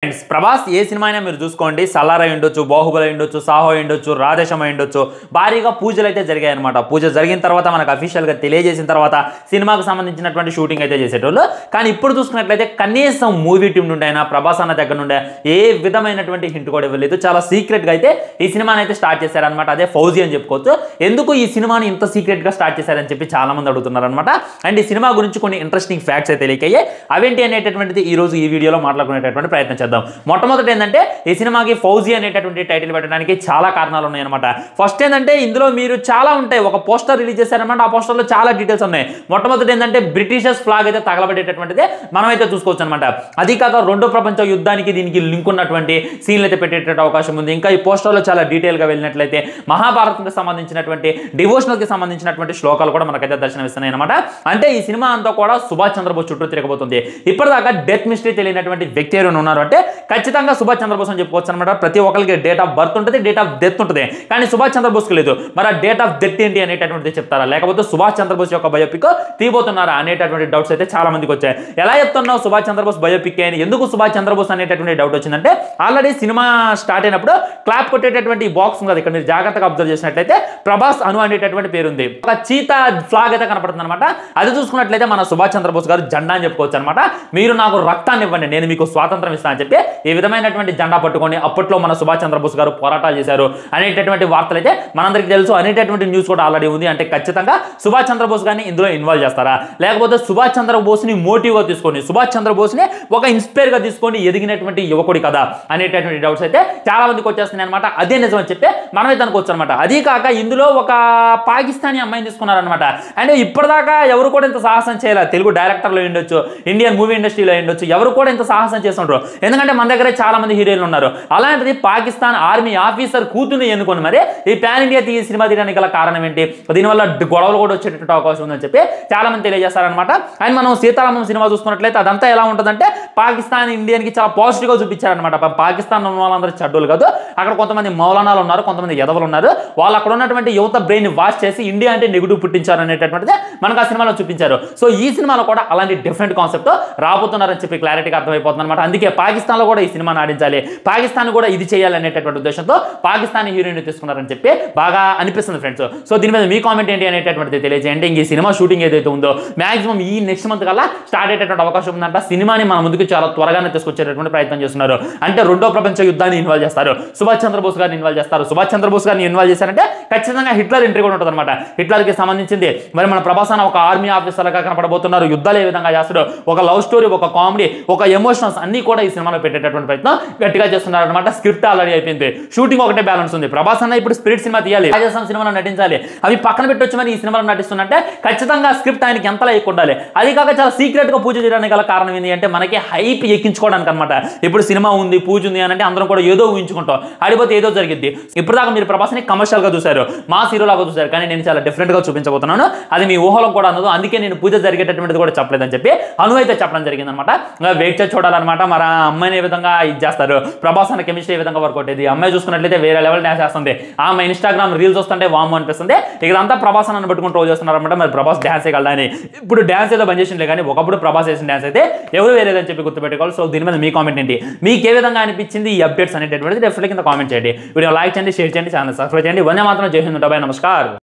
friends Prabhas ఏ cinema అయినా మీరు చూసుకోండి సలార్ అయి ఉండొచ్చు బాహుబలి అయి ఉండొచ్చు సాహో అయి ఉండొచ్చు రాధేశం అయి ఉండొచ్చు భారీగా పూజలు అయితే జరిగాయి అనమాట పూజ జరిగిన తర్వాత మనకు అఫీషియల్గా తెలియజేసిన తర్వాత సినిమాకు సంబంధించినటువంటి షూటింగ్ అయితే చేసేటోళ్ళు కానీ ఇప్పుడు చూసుకున్నట్లయితే కనీసం మూవీ టీం నుండి అయినా ప్రభాస్ అన్న దగ్గర నుండి ఏ విధమైనటువంటి హింట్ కూడా ఇవ్వలేదు చాలా సీక్రెట్గా అయితే ఈ సినిమాని అయితే స్టార్ట్ చేశారనమాట అదే ఫౌజీ అని చెప్పుకోవచ్చు ఎందుకు ఈ సినిమాని ఇంత సీక్రెట్గా స్టార్ట్ చేశారని చెప్పి చాలా మంది అడుగుతున్నారు అనమాట అండ్ ఈ సినిమా గురించి కొన్ని ఇంట్రెస్టింగ్ ఫ్యాక్ట్స్ అయితే తెలియకయ్యాయి అవేంటి అనేటటువంటిది ఈ రోజు ఈ వీడియోలో మాట్లాడుకునేటటువంటి ప్రయత్నం చేద్దాం మొట్టమొదటి ఏంటంటే ఈ సినిమాకి ఫౌజీ అనేటటువంటి టైటిల్ పెట్టడానికి చాలా కారణాలు ఉన్నాయన్నమాట ఫస్ట్ ఏంటంటే ఇందులో మీరు చాలా ఉంటాయి ఒక పోస్టర్ రిలీజ్ చేశారనమాట ఆ పోస్టర్లో చాలా డీటెయిల్స్ ఉన్నాయి మొట్టమొదటి ఏంటంటే బ్రిటిషర్స్ ఫ్లాగ్ అయితే తగలబెట్టేటటువంటిది మనమైతే చూసుకోవచ్చు అనమాట అది కాక రెండో ప్రపంచ యుద్ధానికి దీనికి లింక్ ఉన్నటువంటి సీన్లు అయితే పెట్టేట అవకాశం ఉంది ఇంకా ఈ పోస్టర్లో చాలా డీటెయిల్గా వెళ్ళినట్లయితే మహాభారతంకి సంబంధించినటువంటి డివోషనల్కి సంబంధించినటువంటి శ్లోకాలు కూడా మనకైతే దర్శనమిస్తున్నాయి అనమాట అంటే ఈ సినిమా అంతా కూడా సుభాష్ చంద్రబోస్ చుట్టూ తిరగబోతుంది ఇప్పటిదాకా డెత్ మిస్టరీ తెలియనటువంటి వ్యక్తి ఎవరైనా ఉన్నారు అంటే ఖచ్చితంగా సుభాష్ చంద్రబోస్ అని చెప్పుకోవచ్చు అనమాట ప్రతి ఒక్కరికి డేట్ ఆఫ్ బర్త్ ఉంటుంది డేట్ ఆఫ్ డెత్ ఉంటుంది కానీ సుభాష్ చంద్రబోస్కి లేదు మరి ఆ డేట్ ఆఫ్ డెత్ ఏంటి అనేటటువంటిది చెప్తారా లేకపోతే సుభాష్ చంద్రబోస్ యొక్క బయోపిక్ తీయబోతున్నారా అనేటటువంటి డౌట్స్ అయితే చాలా మందికి వచ్చాయి ఎలా చెప్తున్నావు సుభాష్ చంద్రబోస్ బయోపిక్ అని ఎందుకు సుభాష్ చంద్రబోస్ అనేటటువంటి డౌట్ వచ్చిందంటే ఆల్రెడీ సినిమా స్టార్ట్ అయినప్పుడు క్లాప్ కొట్టేటటువంటి బాక్స్ ఉంది కదా ఇక్కడ మీరు జాగ్రత్తగా అబ్జర్వ్ చేసినట్లయితే ప్రభాస్ అను అనేటటువంటి పేరు ఉంది ఒక చీత ఫ్లాగ్ అయితే కనపడుతుంది అనమాట అది చూసుకున్నట్లయితే మన సుభాష్ చంద్రబోస్ గారు జెండా అని చెప్పుకోవచ్చు అనమాట మీరు నాకు రక్తాన్ని ఇవ్వండి నేను మీకు స్వాతంత్రం ఇస్తాను అని చెప్పి ఈ విధమైనటువంటి జెండా పట్టుకొని అప్పట్లో మన సుభాష్ చంద్రబోస్ గారు పోరాటాలు చేశారు అనేటటువంటి వార్తలు అయితే మనందరికీ తెలుసు అనేటటువంటి న్యూస్ కూడా ఆల్రెడీ ఉంది అంటే ఖచ్చితంగా సుభాష్ చంద్రబోస్ గారిని ఇందులో ఇన్వాల్వ్ చేస్తారా లేకపోతే సుభాష్ చంద్రబోస్ని మోటివ్గా తీసుకొని సుభాష్ చంద్రబోస్ని ఒక ఇన్స్పైర్గా తీసుకొని ఎదిగినటువంటి యువకుడి కదా అనేటటువంటి డౌట్స్ అయితే చాలా మందికి వచ్చేస్తున్నాయి అనమాట అదే నిజం అని చెప్పి మనమైతే అనుకోవచ్చు అనమాట అది కాక ఇందులో ఒక పాకిస్తానీ అమ్మాయిని తీసుకున్నారనమాట అంటే ఇప్పటిదాకా ఎవరు కూడా ఇంత సాహసం చేయలేదు తెలుగు డైరెక్టర్లో ఉండొచ్చు ఇండియన్ మూవీ ఇండస్ట్రీలో ఉండొచ్చు ఎవరు కూడా ఇంత సాహసం చేస్తుంటారు ఎందుకంటే మన దగ్గర చాలా మంది హీరోయిన్లు ఉన్నారు అలాంటిది పాకిస్తాన్ ఆర్మీ ఆఫీసర్ కూతుర్ని ఎన్నుకొని మరి ఈ పాన్ ఇండియా తీ సినిమా తీయడానికి గల కారణం ఏంటి దీనివల్ల డ్ గొడవలు కూడా వచ్చేటటువంటి అవకాశం ఉందని చెప్పి చాలా మంది తెలియజేస్తారనమాట అండ్ మనం సీతారామం సినిమా చూసుకున్నట్లయితే అదంతా ఎలా ఉంటుందంటే పాకిస్తాన్ ఇండియన్కి చాలా పాజిటివ్గా చూపించారనమాట పా- పాకిస్తాన్ ఉన్న వాళ్ళందరూ చెడ్డోలు కాదు అక్కడ కొంతమంది మౌలానాలు ఉన్నారు కొంతమంది ఎదవలు ఉన్నారు వాళ్ళు అక్కడ ఉన్నటువంటి యువత బ్రెయిన్ వాష్ చేసి ఇండియా అంటే నెగిటివ్ పుట్టించారు అనేటటువంటిది మనకు ఆ సినిమాలో చూపించారు సో ఈ సినిమాలో కూడా అలాంటి డిఫరెంట్ కాన్సెప్ట్ రాబోతున్నారని చెప్పి క్లారిటీగా అర్థమైపోతుంది అనమాట అందుకే పాకిస్తాన్లో కూడా ఈ సినిమాని ఆడించాలి పాకిస్తాన్ కూడా ఇది చేయాలి అనేటటువంటి ఉద్దేశంతో పాకిస్తాన్ హీరోయిన్ తీసుకున్నారని చెప్పి బాగా అనిపిస్తుంది ఫ్రెండ్స్ సో దీని మీద మీ కామెంట్ ఏంటి అనేటటువంటిది తెలియజేయండి ఇంక ఈ సినిమా షూటింగ్ ఏదైతే ఉందో మాక్సిమం ఈ నెక్స్ట్ మంత్ కల్లా స్టార్ట్ అయ్యేటటువంటి అవకాశం ఉందంట సినిమాని మన ముందుకు చాలా త్వరగానే తీసుకొచ్చేటటువంటి ప్రయత్నం చేస్తున్నారు అంటే రెండో ప్రపంచ యుద్ధాన్ని ఇన్వాల్వ్ చేస్తారు సుభాష్ చంద్రబోస్ గారిని ఇన్వాల్వ్ చేస్తారు సుభాష్ చంద్రబోస్ గారిని ఇన్వాల్వ్ చేశారంటే ఖచ్చితంగా హిట్లర్ ఎంట్రీ కూడా ఉంటుంది అనమాట హిట్లర్కి సంబంధించింది మరి మన ప్రభాస్ అన్న ఒక ఆర్మీ ఆఫీసర్గా కనపడబోతున్నారు యుద్ధాలు ఏ విధంగా చేస్తాడు ఒక లవ్ స్టోరీ ఒక కామెడీ ఒక ఎమోషనల్స్ అన్ని కూడా ఈ సినిమాలో పెట్టేటటువంటి ప్రయత్నం గట్టిగా చేస్తున్నారు అనమాట స్క్రిప్ట్ ఆల్రెడీ అయిపోయింది షూటింగ్ ఒకటే బ్యాలెన్స్ ఉంది ప్రభాస్ అన్న ఇప్పుడు స్పిరిట్ సినిమా తీయాలి రాజస్థాన్ సినిమాలో నటించాలి అవి పక్కన పెట్టొచ్చు మరి ఈ సినిమాలో నటిస్తున్నట్టే ఖచ్చితంగా స్క్రిప్ట్ ఆయనకి ఎంతలా ఎక్కువ ఉండాలి అది కాక చాలా సీక్రెట్ గా పూజ చేయడానికి గల కారణం ఏంటి అంటే మనకి హైప్ ఎక్కించుకోవడానికి అనమాట ఇప్పుడు సినిమా ఉంది పూజ ఉంది అని అంటే అందరం కూడా ఏదో ఊహించుకుంటాం ఆడిపోతే ఏదో జరిగింది ఇప్పుడు దాకా మీరు ప్రభాస్ని కమర్షియల్ గా చూశారు మా హీరోలాగా చూశారు కానీ నేను చాలా డిఫరెంట్ గా చూపించబోతున్నాను అది మీ ఊహలో కూడా అందదు అందుకే నేను పూజ జరిగేటటువంటిది కూడా చెప్పలేదని చెప్పి అను అయితే చెప్పడం జరిగింది అనమాట వెయిట్ చేసి చూడాలన్నమాట మరి ఆ అమ్మాయిని ఏ విధంగా ఇది చేస్తారు ప్రభాస్ అన్న కెమిస్ట్రీ ఏ విధంగా వర్కౌట్ అయ్యింది అమ్మాయి చూసుకున్నట్లయితే వేరే లెవెల్ డాన్స్ చేస్తుంది ఆమె ఇన్స్టాగ్రామ్ రీల్స్ వస్తుంటే వాము అనిపిస్తుంది ఇదంతా ప్రభాస్ అన్న పట్టుకుని ట్రోల్ చేస్తున్నారు అనమాట మరి ప్రభాస్ డ్యాన్స్ వేయగలడా అని ఇప్పుడు డ్యాన్స్ ఏదో బంద్ చేసిండే కానీ ఒకప్పుడు ప్రభాస్ చేసిన డ్యాన్స్ అయితే ఎవరు వేరేదని చెప్పి గుర్తుపెట్టుకోవాలి సో దీని మీద మీ కామెంట్ ఏంటి మీకు ఏ విధంగా అనిపించింది ఈ అప్డేట్స్ అనేటటువంటిది డెఫినెట్ కింద కామెంట్ చేయండి వీడియో లైక్ చేయండి షేర్ చేయండి ఛానల్ సబ్స్క్రైబ్ చేయండి ఇవన్నీ మాత్రం జై హింద్ బాయ్ నమస్కార్